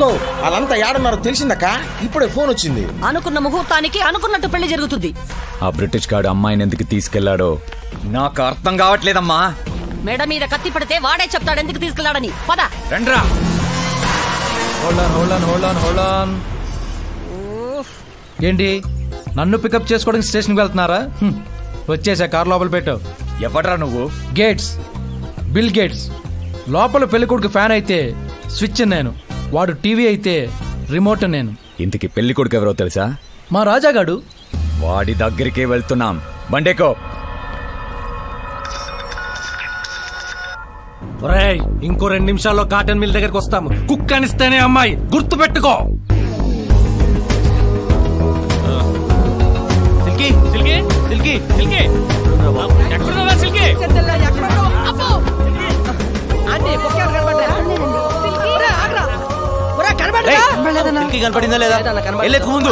అక్కో వాళ్ళంతా ఏడున్నారో తెలిసిందక్క ఇప్పుడే ఫోన్ వచ్చింది అనుకున్న ముహూర్తానికి అనుకున్నట్టు పెళ్లి జరుగుతుంది ఆ బ్రిటిష్ గాడు అమ్మాయిని ఎందుకు తీసుకెళ్లాడో నాకు అర్థం కావట్లేదమ్మా మెడ మీద కత్తి పడితే వాడే చెప్తాడు ఎందుకు తీసుకెళ్లాడని పద రండ్రా హోల్డ్ హోల్డ్ హోల్డ్ హోల్డ్ ఏంటి నన్ను పికప్ చేసుకోవడానికి స్టేషన్కి వెళ్తున్నారా హ్మ్. వచ్చేసా కార్ లోపల పెట్టావు ఎవడ్రా నువ్వు గేట్స్ బిల్ గేట్స్ లోపల పెళ్ళికొడుకు ఫ్యాన్ అయితే స్విచ్ నేను వాడు టీవీ అయితే రిమోట్ నేను ఇంతకి పెళ్లి కొడుకు ఎవరో తెలుసా మా రాజాగాడు వాడి దగ్గరికి వెళ్తున్నాం బండేకో ఒరేయ్ ఇంకో రెండు నిమిషాల్లో కాటన్ మిల్ దగ్గరికి వస్తాము కుక్కనిస్తేనే అమ్మాయి గుర్తు పెట్టుకో సిల్కీ సిల్కీ సిల్కీ సిల్కీ ఎక్కడున్నావా సిల్కీ సిల్కీ కనపడిందా లేదా వెళ్ళేకు ముందు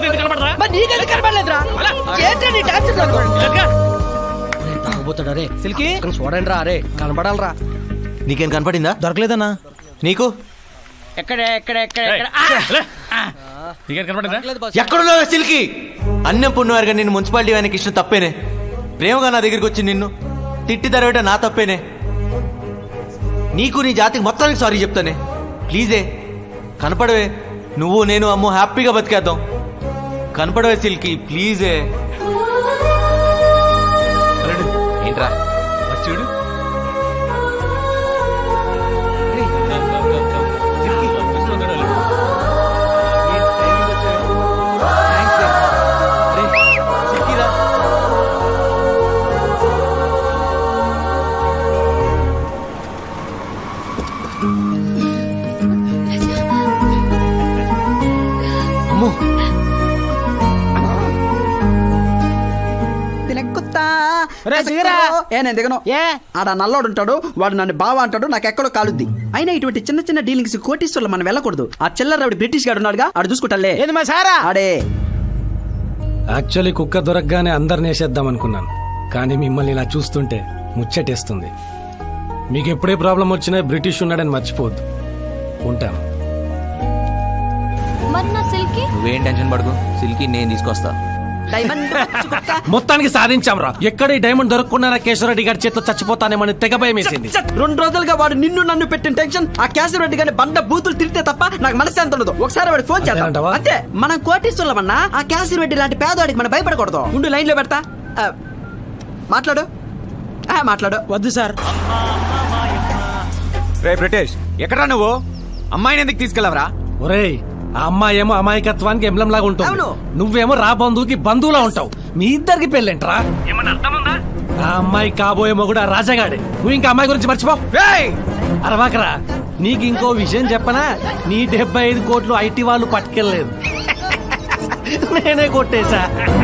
తాగబోతాడు రే సిల్కి చూడండి రా రే కనపడాలరా నీకేం కనపడిందా దొరకలేదన్నా నీకు ఎక్కడ ఎక్కడ ఎక్కడ ఎక్కడ నీకేం కనపడిందా ఎక్కడున్నావా సిల్కీ అన్నం పున్నవారుగా నిన్ను మున్సిపాలిటీ వానికి ఇష్టం తప్పేనే ప్రేమగా నా దగ్గరికి వచ్చి నిన్ను తిట్టి తరవేట నా తప్పేనే నీకు నీ జాతికి మొత్తానికి సారీ చెప్తానే ప్లీజే కనపడవే నువ్వు నేను అమ్మో హ్యాపీగా బతికేద్దాం కనపడవే సిల్కీ ప్లీజే ఏంట్రా చూడు అమ్మో తినక్కుత్తా ఏ నేను దిగను ఏ ఆడ నల్లోడు ఉంటాడు వాడు నన్ను బావ అంటాడు నాకు ఎక్కడో కాలుద్ది అయినా ఇటువంటి చిన్న చిన్న డీలింగ్స్ కోటీశ్వర్లు మనం వెళ్ళకూడదు ఆ చిల్లర రౌడి బ్రిటిష్ గాడు ఉన్నాడుగా ఆడు చూసుకుంటాలే ఏంది మా సారా ఆడే యాక్చువల్లీ కుక్క దొరకగానే అందరిని వేసేద్దాం అనుకున్నాను కానీ మిమ్మల్ని ఇలా చూస్తుంటే ముచ్చటేస్తుంది మీకు ఎప్పుడే ప్రాబ్లం వచ్చినా బ్రిటిష్ ఉన్నాడని మర్చిపోవద్దు ఉంటాను మరి నా సిల్కీ నువ్వేం టెన్షన్ పడకు సిల్కీ నేను తీసుకొస్తా డైమండ్ కుక్క మొత్తానికి సాధించాం రా ఎక్కడ ఈ డైమండ్ దొరకకుండా నా కేశవరెడ్డి గారి చేతిలో చచ్చిపోతానేమని తెగ భయం వేసింది రెండు రోజులుగా వాడు నిన్ను నన్ను పెట్టిన టెన్షన్ ఆ క్యాసర్ రెడ్డి గాని బండ బూతులు తిరిగితే తప్ప నాకు మనశ్శాంతి ఉండదు ఒకసారి వాడికి ఫోన్ చేద్దాం అదేనంటావా? అంతే మనం కోటీశ్వర్లమన్నా ఆ క్యాసర్ రెడ్డి లాంటి పేదవాడికి మనం భయపడకూడదు ఉండు లైన్ లో పెడతా ఆ, మాట్లాడు ఆ, మాట్లాడు వద్దు సార్ రే బ్రిటిష్ ఎక్కడ్రా నువ్వు అమ్మాయిని ఎందుకు తీసుకెళ్ళవరా ఒరేయ్ ఆ అమ్మాయి ఏమో అమాయకత్వానికి ఎంబ్లం లాగా ఉంటుంది అవును. నువ్వేమో రా బంధువుకి బంధువులా ఉంటావు మీ ఇద్దరికి పెళ్ళేంట్రా ఆ అమ్మాయి కాబోయే మొగుడు ఆ రాజాగాడే నువ్వు ఇంకా అమ్మాయి గురించి మర్చిపో అరవాకరా నీకు ఇంకో విషయం చెప్పనా నీ డెబ్బై ఐదు కోట్లు ఐటీ వాళ్ళు పట్టుకెళ్ళలేదు నేనే కొట్టేశా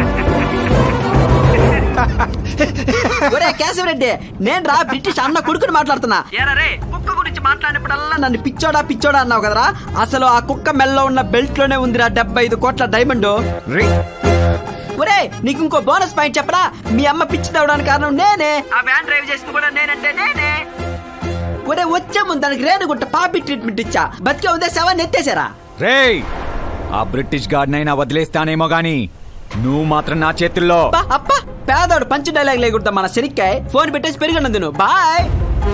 ఒరే కేశవ రెడ్డి నేను రా బ్రిటిష్ అన్న కొడుకుని మాట్లాడుతున్నా కుక్క గురించి మాట్లాడినప్పుడల్లా నన్ను పిచ్చోడా పిచ్చోడా అన్నావు కదరా అసలు ఆ కుక్క మెల్లో ఉన్న బెల్ట్ లోనే ఉందిరా డెబ్బై ఐదు కోట్ల డైమండ్ రే ఒరే నీకు ఇంకో బోనస్ పాయింట్ చెప్పరా మీ అమ్మ పిచ్చి తవ్వడానికి కారణం నేనే ఆ వ్యాన్ డ్రైవ్ చేసింది కూడా నేనంటే నేనే ఒరే వచ్చే ముందు దానికి రేణుగుంట పాపి ట్రీట్మెంట్ ఇచ్చా బతికే ఉందే శవాన్ని ఎత్తేసారా రే ఆ బ్రిటిష్ గాడినైనా వదిలేస్తానేమో గాని నువ్వు మాత్రం నా చేతుల్లో అబ్బా అబ్బా పేదోడు పంచి డైలాగ్ లేకుండా మన శనిక్కాయ్ ఫోన్ పెట్టేసి పెరిగినందు నువ్వు బాయ్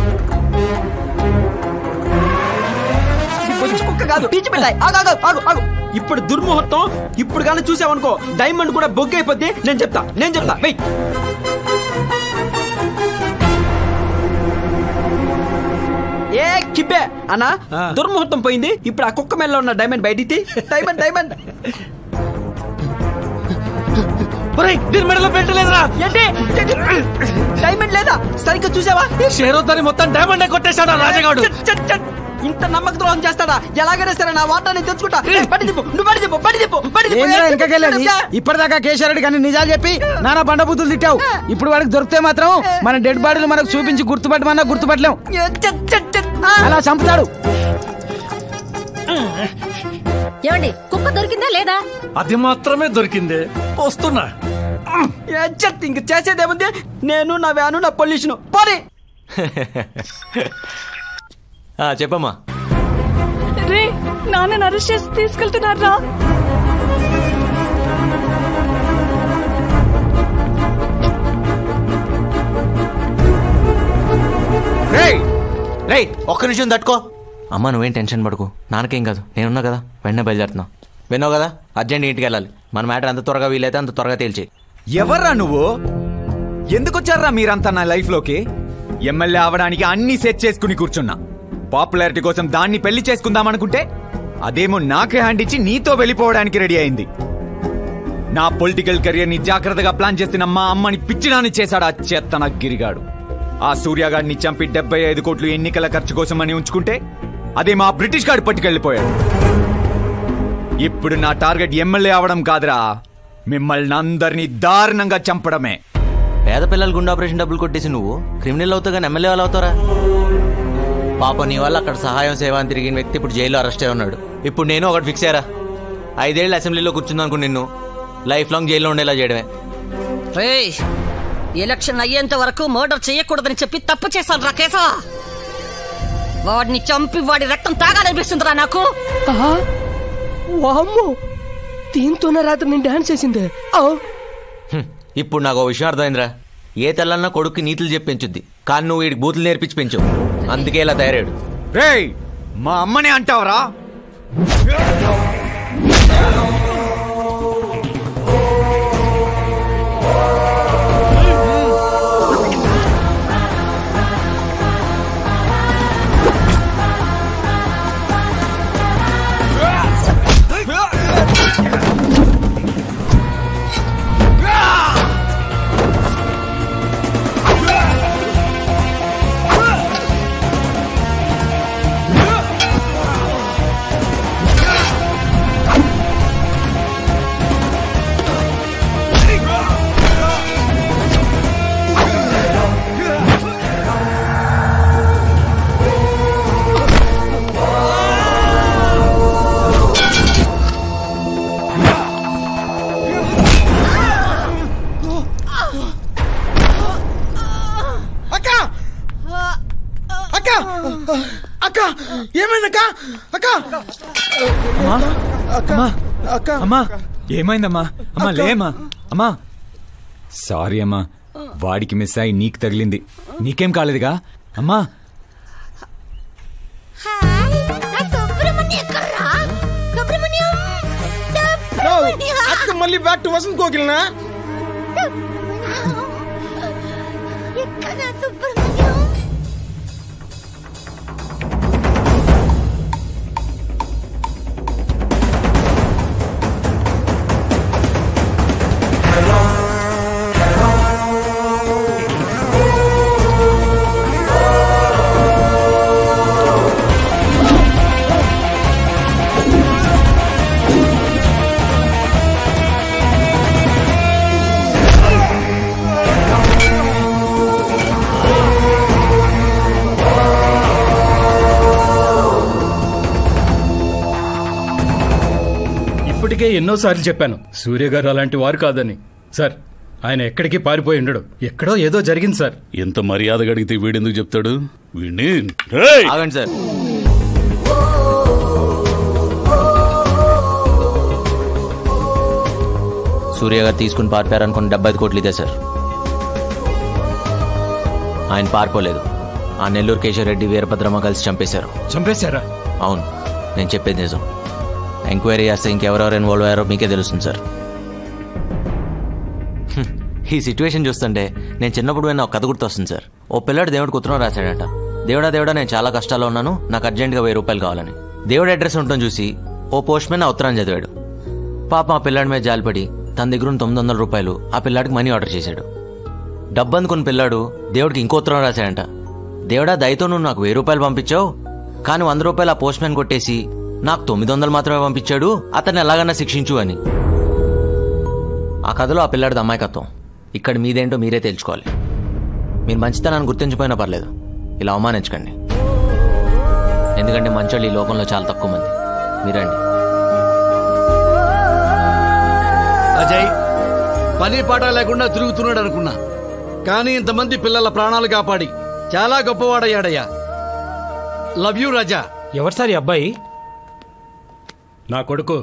ఇది బొచ్చు కుక్క కాదు పీచి పిల్ల ఆగు ఆగు ఆగు ఆగు ఇప్పుడు దుర్ముహూర్తం ఇప్పుడు కానీ చూసావనుకో డైమండ్ కూడా బొగ్గైపోద్ది నేను చెప్తా నేను చెప్తా వెయిట్ ఏ కిబ్బే అన్నా ఆ. దుర్ముహూర్తం పోయింది ఇప్పుడు ఆ కుక్క మెల్ల ఉన్న డైమండ్ బయటికి తీ. డైమండ్ డైమండ్ ఒరేయ్ దీని మెడలో పెట్టలేదురా ఏంటి డైమండ్ లేదా సరిగ్గా చూసావా షేరోద్దని మొత్తం డైమండ్ కొట్టేశాడు ఆ రాజాగాడు చట్, చట్, చట్. ఇంత నమ్మక ద్రోహం చేస్తాడా ఎలాగైనా సరే నా వాటాన్ని తెచ్చుకుంటా ఏ, బడి దిప్పు నువ్వు బడి దిప్పు బడి దిప్పు బడి దిప్పు. ఏంద్రా ఏ, వెనకకెళ్ళేది చెప్తా. ఇప్పటిదాకా కేశారెడ్డి కానీ నిజాలు చెప్పి నానా బండ బుద్ధులు తిట్టావు ఇప్పుడు వాడికి దొరికితే మాత్రం మన డెడ్ బాడీలు మనకు చూపించి గుర్తుపట్టమన్నా గుర్తుపట్టలేం ఏ, చట్, చట్, చట్. ఆ. అలా చంపుతాడు ఏమండి కుక్క దొరికిందా లేదా అది మాత్రమే దొరికింది వస్తున్నా ఏ, చట్. ఇంక చేసేదేముంది నేను నా వ్యాను నా పొల్యూషన్ పోనీ ఆ, చెప్పమ్మా రే నాన్నని అరెస్ట్ చేసి తీసుకెళ్తున్నారా రేయ్ రేయ్ ఒక్క నిమిషం తట్టుకో అమ్మ నువ్వేం టెన్షన్ పడుకు నాన్నకేం కాదు నేనున్నా కదా వెంటనే బయలుదేరుతున్నా విన్నావు కదా అర్జెంట్ ఇంటికి వెళ్ళాలి మన మ్యాటర్ ఎంత త్వరగా వీలైతే అంత త్వరగా తేల్చి ఎవర్రా నువ్వు ఎందుకు వచ్చారా మీరంతా నా లైఫ్ లోకి ఎమ్మెల్యే అవడానికి అన్ని సెట్ చేసుకుని కూర్చున్నా పాపులారిటీ కోసం దాన్ని పెళ్లి చేసుకుందాం అనుకుంటే అదేమో నాకే హ్యాండ్ ఇచ్చి నీతో వెళ్ళిపోవడానికి రెడీ అయింది నా పొలిటికల్ కెరియర్ ని జాగ్రత్తగా ప్లాన్ చేసిన మా అమ్మని పిచ్చినాని చేశాడు ఆ చెత్తన గిరిగాడు ఆ సూర్యగాడిని చంపి డెబ్బై ఐదు కోట్లు ఎన్నికల ఖర్చు కోసం అని ఉంచుకుంటే అదే మా బ్రిటిష్ గాడు పట్టుకెళ్ళిపోయాడు ఇప్పుడు నా టార్గెట్ ఎమ్మెల్యే అవడం కాదురా మిమ్మల్ని అందరినీ దారుణంగా చంపడమే పేద పిల్లల గుండె ఆపరేషన్ డబ్బులు కొట్టేసి నువ్వు క్రిమినల్ అవుతావు కానీ ఎమ్మెల్యే వాళ్ళు అవుతారా పాప నీ వల్ల అక్కడ సహాయం సేవ అని తిరిగిన వ్యక్తి ఇప్పుడు జైల్లో అరెస్ట్ అయి ఉన్నాడు ఇప్పుడు నేను ఒకటి ఫిక్స్ అయ్యారా ఐదేళ్ళు అసెంబ్లీలో కూర్చుందనుకో నిన్ను లైఫ్ లాంగ్ జైల్లో ఉండేలా చేయడమే రేయ్ ఎలక్షన్ అయ్యేంత వరకు మర్డర్ చేయకూడదని చెప్పి తప్పు చేశాను రా కేశవ వాడిని చంపి వాడి రక్తం తాగాలనిపిస్తుందిరా నాకు వామ్మో దీంతోనే రాత్రి నేను డాన్స్ చేసిందే ఆ. హ్మ్. ఇప్పుడు నాకు ఓ విషయం అర్థమైందిరా ఏ తెల్లన్నా కొడుక్కి నీతులు చెప్పి పెంచుద్ది కానీ నువ్వు వీడికి బూతులు నేర్పించి పెంచు అందుకే ఇలా తయారాడు రేయ్ మా అమ్మనే అంటావరా అక్క అక్క అక్క ఏమైందక్క అక్క అక్క అక్క అమ్మా ఏమైందమ్మా అమ్మా లేమ్మా అమ్మా సారీ అమ్మా వాడికి మిస్ అయి నీకు తగిలింది నీకేం కాలేదుగా అమ్మా No, అక్క మళ్ళీ బ్యాక్ టు వసంత్ కోకిల్నా ఇప్పటికే ఎన్నోసార్లు చెప్పాను సూర్య గారు అలాంటి వారు కాదని సార్ ఆయన ఎక్కడికి పారిపోయి ఉండడు ఎక్కడో ఏదో జరిగింది సార్ ఎంత మర్యాదగా అడిగితే వీడెందుకు చెప్తాడు వీడిని ఆగండి సార్ సూర్య గారు తీసుకుని పారిపోయారనుకున్న డెబ్బై ఐదు కోట్లు ఇదే సార్ ఆయన పారిపోలేదు ఆ నెల్లూరు కేశవరెడ్డి వీరభద్రమ్మ కలిసి చంపేశారు చంపేశారా అవును నేను చెప్పేది నిజం ఎంక్వైరీ చేస్తే ఇంకెవరెవరు ఇన్వాల్వ్ అయ్యారో మీకే తెలుస్తుంది సార్ హ్మ్. ఈ సిచ్యువేషన్ చూస్తుంటే నేను చిన్నప్పుడు విన్న ఒక కథ గుర్తొస్తుంది సార్ ఓ పిల్లాడు దేవుడికి ఉత్తరం రాశాడట దేవుడా దేవుడా నేను చాలా కష్టాల్లో ఉన్నాను నాకు అర్జెంట్గా వెయ్యి రూపాయలు కావాలని దేవుడి అడ్రస్ ఉండటం చూసి ఓ పోస్ట్ మ్యాన్ ఆ ఉత్తరాన్ని చదివాడు పాప ఆ పిల్లాడి మీద జాలిపడి తన దగ్గర ఉన్న తొమ్మిది వందల రూపాయలు ఆ పిల్లాడికి మనీ ఆర్డర్ చేశాడు డబ్బు అందుకున్న పిల్లాడు దేవుడికి ఇంకో ఉత్తరం రాశాడంట దేవుడా దయతో నువ్వు నాకు వెయ్యి రూపాయలు పంపించావు కానీ వంద రూపాయలు ఆ పోస్ట్ మ్యాన్ కొట్టేసి నాకు తొమ్మిది వందలు మాత్రమే పంపించాడు అతన్ని ఎలాగన్నా శిక్షించు అని ఆ కథలో ఆ పిల్లాడిది అమాయకత్వం ఇక్కడ మీదేంటో మీరే తేల్చుకోవాలి మీరు మంచితనాన్ని గుర్తించిపోయినా పర్లేదు ఇలా అవమానించకండి ఎందుకంటే మంచోళ్ళు ఈ లోకంలో చాలా తక్కువ మంది మీరండి అజయ్ పని పాట లేకుండా తిరుగుతున్నాడు అనుకున్నా కానీ ఇంతమంది పిల్లల ప్రాణాలు కాపాడి చాలా గొప్పవాడయ్యాడయ్యా లవ్ యూ రాజా ఎవరు సార్ ఈ అబ్బాయి నా కొడుకు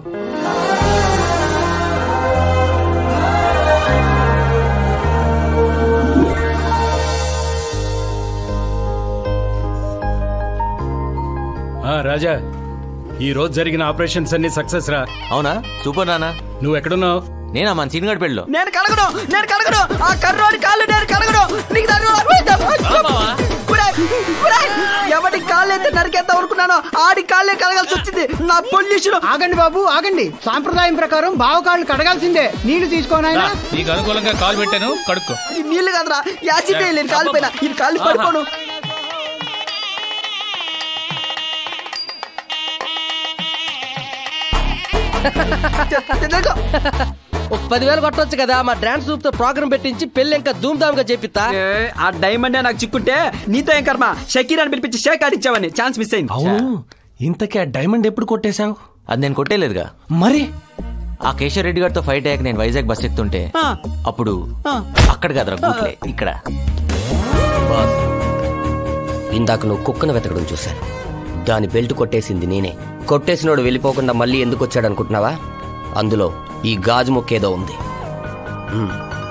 ఆ, రాజా ఈ రోజు జరిగిన ఆపరేషన్స్ అన్ని సక్సెస్ రా అవునా సూపర్ నానా నువ్వు ఎక్కడున్నావు నేనా మన సీనిగడ్ పెళ్ళిలో నేను కడగను నేను కడగను ఆ కర్రోడి కాళ్ళు నేను కడగను నీకు దాని ఒరేయ్, ఒరేయ్, ఎవడి కాళ్ళు అయితే నరికేద్దాం అనుకున్నానో ఆడి కాళ్ళే కడగాల్సి వచ్చింది నా పొల్యూషన్ ఆగండి బాబు ఆగండి సాంప్రదాయం ప్రకారం బావ కాళ్ళు కడగాల్సిందే నీళ్లు తీసుకోనాయన నీకు అనుకూలంగా కాల్ పెట్టాను కడుక్కో ఇది నీళ్లు కదరా యాసిడ్ వేయలేను కాలు పైన ఇది కాళ్ళు పడుకోను ఒక పదివేలు కొట్టొచ్చు కదా మా డాన్స్ గ్రూప్ తో ప్రోగ్రామ్ పెట్టించి పెళ్లి ఇంకా ధూమ్ ధామ్ గా చేపిస్తా ఏ, ఆ డైమండ్ నాకు చిక్కుంటే నీతో ఏం కర్మ షకీర్ అని పిలిపించి షేక్ ఆడిచ్చావని ఛాన్స్ మిస్ అయింది అవును ఇంతకీ ఆ డైమండ్ ఎప్పుడు కొట్టేశావు అది నేను కొట్టేలేదుగా మరి ఆ కేశవ్ రెడ్డి గారితో ఫైట్ అయ్యాక నేను వైజాగ్ బస్ ఎక్కుతుంటే ఆ. అప్పుడు ఆ. అక్కడ కాదురా గూట్లే ఇక్కడ బాస్ ఇందాక నువ్వు కుక్కను వెతకడం చూశాను దాని బెల్ట్ కొట్టేసింది నేనే కొట్టేసినోడు వెళ్ళిపోకుండా మళ్ళీ ఎందుకు వచ్చాడు అనుకుంటున్నావా అందులో ఈ గాజు ముక్కేదో ఉంది హ్మ్.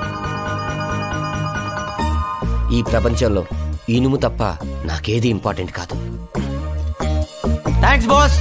ఈ ప్రపంచంలో ఇనుము తప్ప నాకేది ఇంపార్టెంట్ కాదు థ్యాంక్స్ బాస్